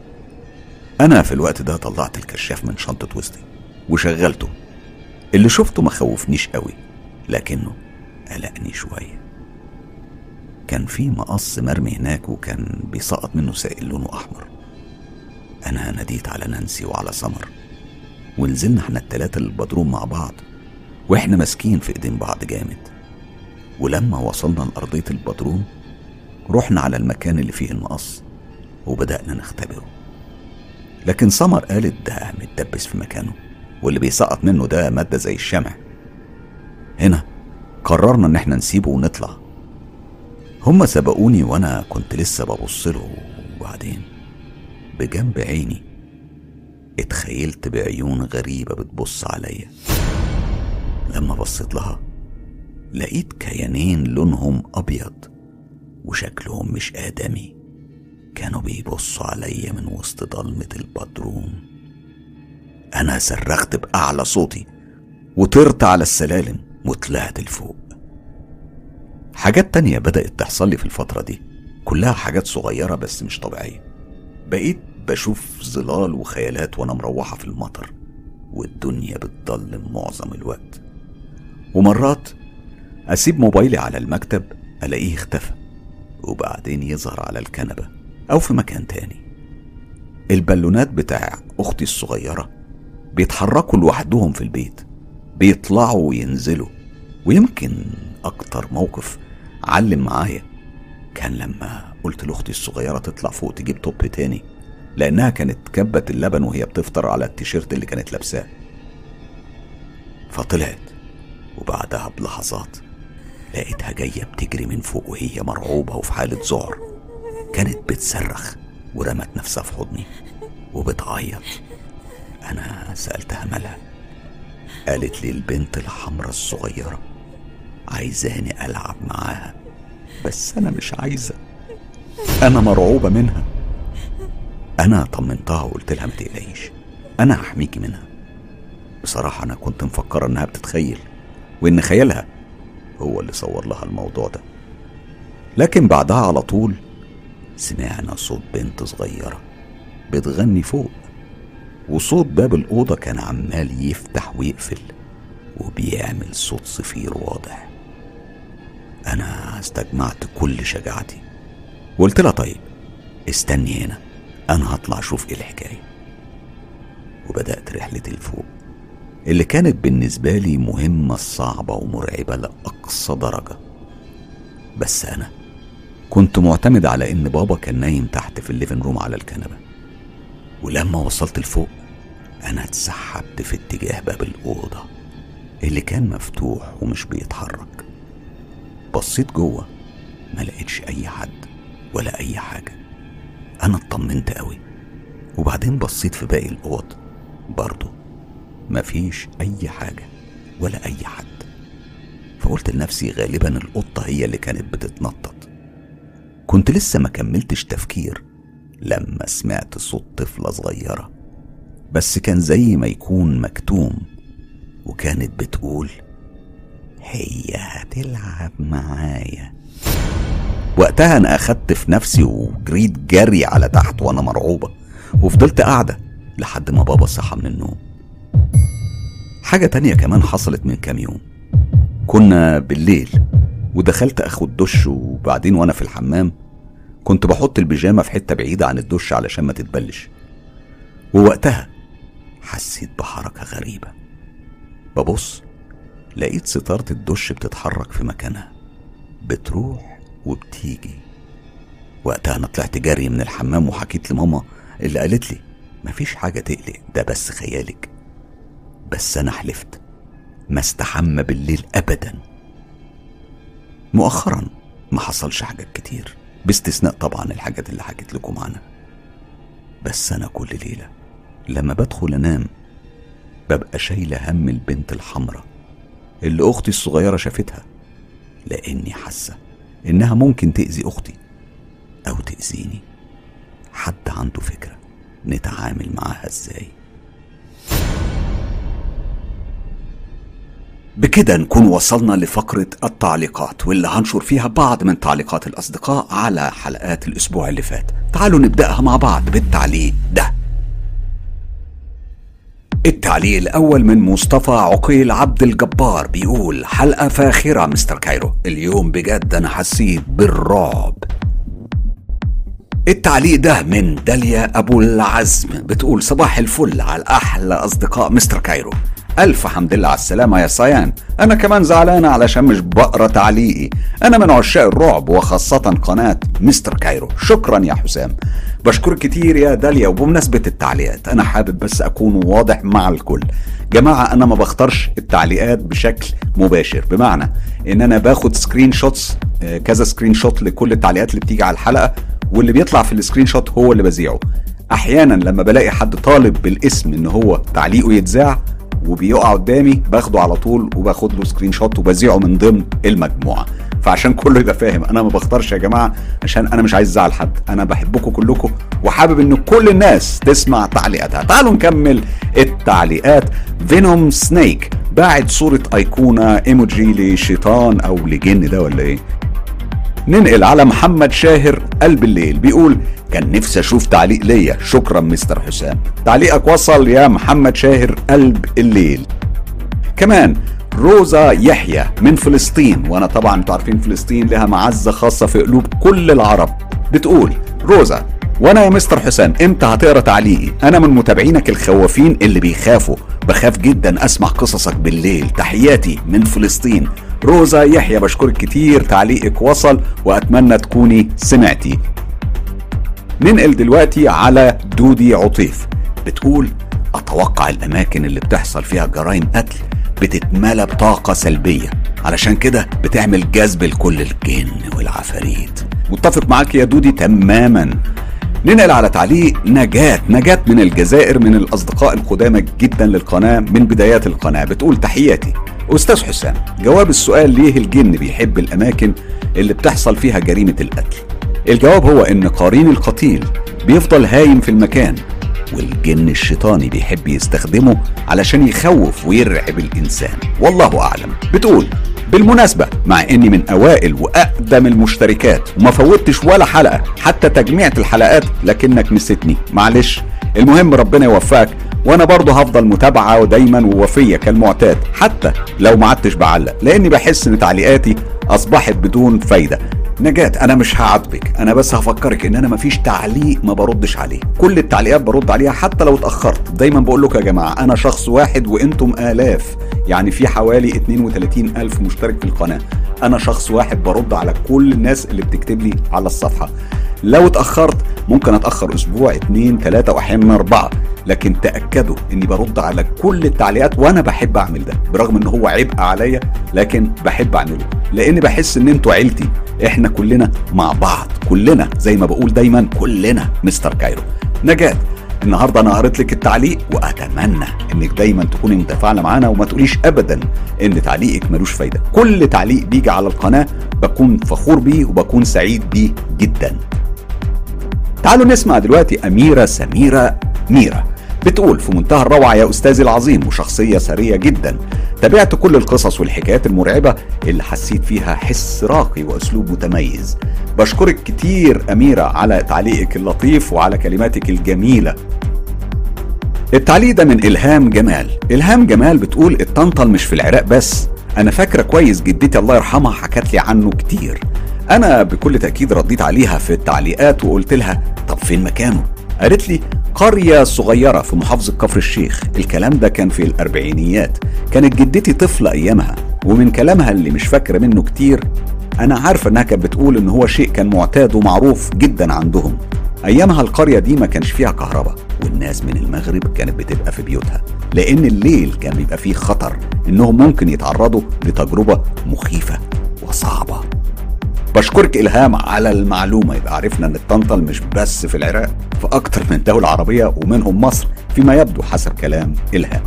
انا في الوقت ده طلعت الكشاف من شنطه وسطي وشغلته اللي شفته ما خوفنيش قوي لكنه قلقني شويه كان في مقص مرمي هناك وكان بيسقط منه سائل لونه احمر انا ناديت على نانسي وعلى سمر ونزلنا احنا التلاتة للبدروم مع بعض واحنا ماسكين في ايدين بعض جامد ولما وصلنا لأرضية البدروم رحنا على المكان اللي فيه المقص وبدأنا نختبره لكن سمر قالت ده متدبس في مكانه واللي بيسقط منه ده مادة زي الشمع هنا قررنا ان احنا نسيبه ونطلع هما سبقوني وانا كنت لسه ببص له وبعدين بجنب عيني اتخيلت بعيون غريبة بتبص عليا لما بصيت لها لقيت كيانين لونهم أبيض وشكلهم مش آدمي كانوا بيبصوا عليا من وسط ضلمة البدروم أنا صرخت بأعلى صوتي وطرت على السلالم وطلعت لفوق حاجات تانية بدأت تحصل لي في الفترة دي كلها حاجات صغيرة بس مش طبيعية بقيت بشوف ظلال وخيالات وانا مروحة في المطر والدنيا بتضلم معظم الوقت ومرات اسيب موبايلي على المكتب الاقيه اختفى وبعدين يظهر على الكنبة او في مكان تاني البالونات بتاع اختي الصغيرة بيتحركوا لوحدهم في البيت بيطلعوا وينزلوا ويمكن اكتر موقف علم معايا كان لما قلت لاختي الصغيرة تطلع فوق تجيب توب تاني لأنها كانت كبت اللبن وهي بتفطر على التيشيرت اللي كانت لابساه فطلعت وبعدها بلحظات لقيتها جاية بتجري من فوق وهي مرعوبة وفي حالة ذعر كانت بتصرخ ورمت نفسها في حضني وبتعيط أنا سألتها مالها قالت لي البنت الحمراء الصغيرة عايزاني ألعب معاها بس أنا مش عايزة أنا مرعوبة منها أنا طمنتها وقلت لها ما تقلقيش أنا هحميكي منها بصراحة أنا كنت مفكرة إنها بتتخيل وإن خيالها هو اللي صور لها الموضوع ده لكن بعدها على طول سمعنا صوت بنت صغيرة بتغني فوق وصوت باب الأوضة كان عمال يفتح ويقفل وبيعمل صوت صفير واضح أنا استجمعت كل شجاعتي وقلت لها طيب استني هنا أنا هطلع أشوف إيه الحكاية وبدأت رحلتي لفوق اللي كانت بالنسبة لي مهمة صعبة ومرعبة لأقصى درجة بس أنا كنت معتمد على إن بابا كان نايم تحت في الليفن روم على الكنبة ولما وصلت لفوق أنا اتسحبت في اتجاه باب الأوضة اللي كان مفتوح ومش بيتحرك بصيت جوه ما لقيتش أي حد ولا أي حاجة أنا اطمنت قوي وبعدين بصيت في باقي الأوض برضه مفيش أي حاجة ولا أي حد فقلت لنفسي غالبا القطة هي اللي كانت بتتنطط كنت لسه ما كملتش تفكير لما سمعت صوت طفلة صغيرة بس كان زي ما يكون مكتوم وكانت بتقول هي هتلعب معايا وقتها انا اخدت في نفسي وجريت جري على تحت وانا مرعوبة وفضلت قاعدة لحد ما بابا صحى من النوم حاجة تانية كمان حصلت من كام يوم كنا بالليل ودخلت اخد دش وبعدين وانا في الحمام كنت بحط البيجامة في حتة بعيدة عن الدش علشان ما تتبلش ووقتها حسيت بحركة غريبة ببص لقيت ستارة الدش بتتحرك في مكانها بتروح وبتيجي وقتها انا طلعت جري من الحمام وحكيت لماما اللي قالت لي مفيش حاجة تقلق ده بس خيالك بس انا حلفت ما استحمى بالليل ابدا مؤخرا ما حصلش حاجات كتير باستثناء طبعا الحاجات اللي حكيت لكم عنها بس انا كل ليله لما بدخل انام ببقى شايلة هم البنت الحمراء اللي اختي الصغيرة شافتها لاني حاسة انها ممكن تأذي اختي او تأذيني حد عنده فكرة نتعامل معاها ازاي بكده نكون وصلنا لفقرة التعليقات واللي هنشر فيها بعض من تعليقات الأصدقاء على حلقات الأسبوع اللي فات تعالوا نبدأها مع بعض بالتعليق ده التعليق الأول من مصطفى عقيل عبد الجبار بيقول حلقة فاخرة مستر كايرو اليوم بجد أنا حسيت بالرعب التعليق ده من داليا أبو العزم بتقول صباح الفل على أحلى أصدقاء مستر كايرو ألف حمد لله على السلامة يا صيان أنا كمان زعلانة علشان مش بقرا تعليقي أنا من عشاق الرعب وخاصة قناة مستر كايرو شكرا يا حسام بشكرك كتير يا داليا وبمناسبة التعليقات أنا حابب بس أكون واضح مع الكل جماعة أنا ما بختارش التعليقات بشكل مباشر بمعنى إن أنا باخد سكرين شوتس آه، كذا سكرين شوت لكل التعليقات اللي بتيجي على الحلقة واللي بيطلع في السكرين شوت هو اللي بذيعه احيانا لما بلاقي حد طالب بالاسم ان هو تعليقه يتذاع وبيقع قدامي باخده على طول وباخد له سكرين شوت وبذيعه من ضمن المجموعه فعشان كله يبقى فاهم انا ما بختارش يا جماعه عشان انا مش عايز ازعل حد انا بحبكم كلكم وحابب ان كل الناس تسمع تعليقاتها تعالوا نكمل التعليقات فينوم سنيك باعت صورة أيقونة ايموجي لشيطان أو لجن ده ولا إيه؟ ننقل على محمد شاهر قلب الليل بيقول كان نفسي اشوف تعليق ليا شكرا مستر حسام تعليقك وصل يا محمد شاهر قلب الليل كمان روزا يحيى من فلسطين وانا طبعا انتوا عارفين فلسطين لها معزه خاصه في قلوب كل العرب بتقول روزا وانا يا مستر حسام امتى هتقرا تعليقي انا من متابعينك الخوافين اللي بيخافوا بخاف جدا اسمع قصصك بالليل تحياتي من فلسطين روزا يحيى بشكرك كتير تعليقك وصل واتمنى تكوني سمعتي ننقل دلوقتي على دودي عطيف بتقول اتوقع الاماكن اللي بتحصل فيها جرائم قتل بتتملى بطاقه سلبيه علشان كده بتعمل جذب لكل الجن والعفاريت متفق معاك يا دودي تماما ننقل على تعليق نجاة نجاة من الجزائر من الأصدقاء القدامى جدا للقناة من بدايات القناة بتقول تحياتي أستاذ حسام جواب السؤال ليه الجن بيحب الأماكن اللي بتحصل فيها جريمة القتل الجواب هو إن قرين القتيل بيفضل هايم في المكان والجن الشيطاني بيحب يستخدمه علشان يخوف ويرعب الإنسان والله أعلم بتقول بالمناسبة مع اني من اوائل واقدم المشتركات وما فوتش ولا حلقة حتى تجميعة الحلقات لكنك نسيتني معلش المهم ربنا يوفقك وانا برضه هفضل متابعة ودايما ووفية كالمعتاد حتى لو ما عدتش بعلق لاني بحس ان تعليقاتي اصبحت بدون فايدة نجاة انا مش هعاتبك انا بس هفكرك ان انا مفيش تعليق ما بردش عليه كل التعليقات برد عليها حتى لو اتاخرت دايما بقول لكم يا جماعه انا شخص واحد وانتم الاف يعني في حوالي 32 الف مشترك في القناه انا شخص واحد برد على كل الناس اللي بتكتب لي على الصفحه لو اتاخرت ممكن اتاخر اسبوع اتنين تلاته واحيانا اربعه لكن تاكدوا اني برد على كل التعليقات وانا بحب اعمل ده برغم ان هو عبء عليا لكن بحب اعمله لان بحس ان انتوا عيلتي احنا كلنا مع بعض كلنا زي ما بقول دايما كلنا مستر كايرو نجاة النهارده انا قريت لك التعليق واتمنى انك دايما تكوني متفاعله معانا وما تقوليش ابدا ان تعليقك ملوش فايده كل تعليق بيجي على القناه بكون فخور بيه وبكون سعيد بيه جدا تعالوا نسمع دلوقتي اميره سميره ميرا بتقول في منتهى الروعة يا أستاذي العظيم وشخصية ثرية جدا تابعت كل القصص والحكايات المرعبة اللي حسيت فيها حس راقي وأسلوب متميز بشكرك كتير أميرة على تعليقك اللطيف وعلى كلماتك الجميلة التعليق ده من إلهام جمال إلهام جمال بتقول الطنطل مش في العراق بس أنا فاكرة كويس جدتي الله يرحمها حكت لي عنه كتير أنا بكل تأكيد رديت عليها في التعليقات وقلت لها طب فين مكانه قالت لي قرية صغيرة في محافظة كفر الشيخ الكلام ده كان في الأربعينيات كانت جدتي طفلة أيامها ومن كلامها اللي مش فاكرة منه كتير أنا عارفة إنها كانت بتقول إن هو شيء كان معتاد ومعروف جدا عندهم أيامها القرية دي ما كانش فيها كهرباء والناس من المغرب كانت بتبقى في بيوتها لأن الليل كان بيبقى فيه خطر إنهم ممكن يتعرضوا لتجربة مخيفة وصعبة بشكرك إلهام على المعلومة يبقى عرفنا إن الطنطل مش بس في العراق في أكتر من دولة عربية ومنهم مصر فيما يبدو حسب كلام إلهام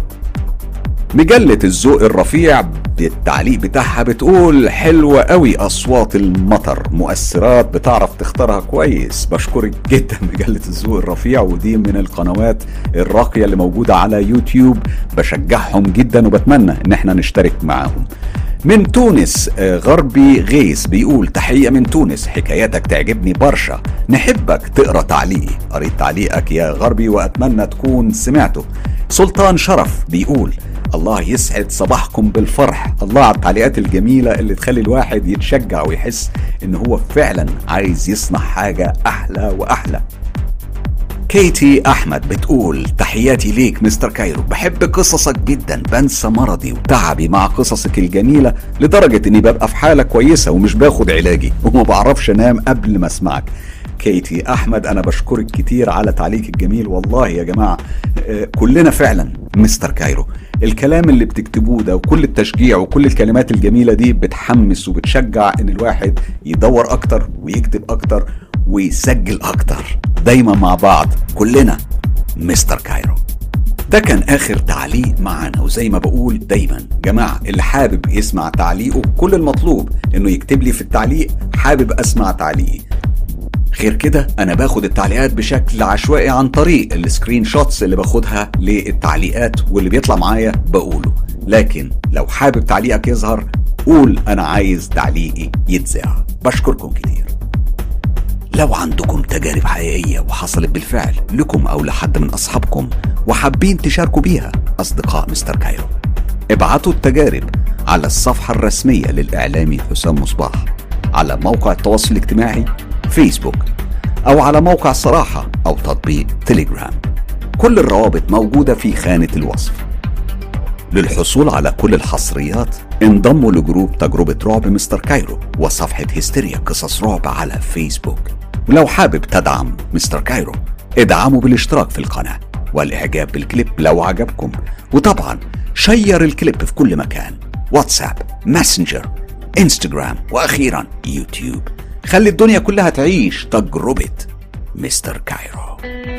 مجلة الذوق الرفيع بالتعليق بتاعها بتقول حلوة قوي أصوات المطر مؤثرات بتعرف تختارها كويس بشكرك جدا مجلة الذوق الرفيع ودي من القنوات الراقية اللي موجودة على يوتيوب بشجعهم جدا وبتمنى ان احنا نشترك معاهم من تونس آه، غربي غيث بيقول تحية من تونس حكاياتك تعجبني برشا نحبك تقرا تعليقي قريت تعليقك يا غربي وأتمنى تكون سمعته سلطان شرف بيقول الله يسعد صباحكم بالفرح الله على التعليقات الجميلة اللي تخلي الواحد يتشجع ويحس ان هو فعلا عايز يصنع حاجة احلى واحلى كيتي احمد بتقول تحياتي ليك مستر كايرو بحب قصصك جدا بنسى مرضي وتعبي مع قصصك الجميله لدرجه اني ببقى في حاله كويسه ومش باخد علاجي وما بعرفش انام قبل ما اسمعك كيتي احمد انا بشكرك كتير على تعليقك الجميل والله يا جماعه آه، كلنا فعلا مستر كايرو الكلام اللي بتكتبوه ده وكل التشجيع وكل الكلمات الجميله دي بتحمس وبتشجع ان الواحد يدور اكتر ويكتب اكتر ويسجل اكتر دايما مع بعض كلنا مستر كايرو ده كان اخر تعليق معانا وزي ما بقول دايما جماعه اللي حابب يسمع تعليقه كل المطلوب انه يكتب لي في التعليق حابب اسمع تعليقي غير كده انا باخد التعليقات بشكل عشوائي عن طريق السكرين شوتس اللي باخدها للتعليقات واللي بيطلع معايا بقوله لكن لو حابب تعليقك يظهر قول انا عايز تعليقي يتذاع بشكركم كتير لو عندكم تجارب حقيقية وحصلت بالفعل لكم أو لحد من أصحابكم وحابين تشاركوا بيها أصدقاء مستر كايرو ابعتوا التجارب على الصفحة الرسمية للإعلامي حسام مصباح على موقع التواصل الاجتماعي فيسبوك أو على موقع صراحة أو تطبيق تليجرام كل الروابط موجودة في خانة الوصف للحصول على كل الحصريات انضموا لجروب تجربة رعب مستر كايرو وصفحة هستيريا قصص رعب على فيسبوك ولو حابب تدعم مستر كايرو ادعموا بالاشتراك في القناة والإعجاب بالكليب لو عجبكم وطبعا شير الكليب في كل مكان واتساب ماسنجر انستجرام وأخيرا يوتيوب خلي الدنيا كلها تعيش تجربة مستر كايرو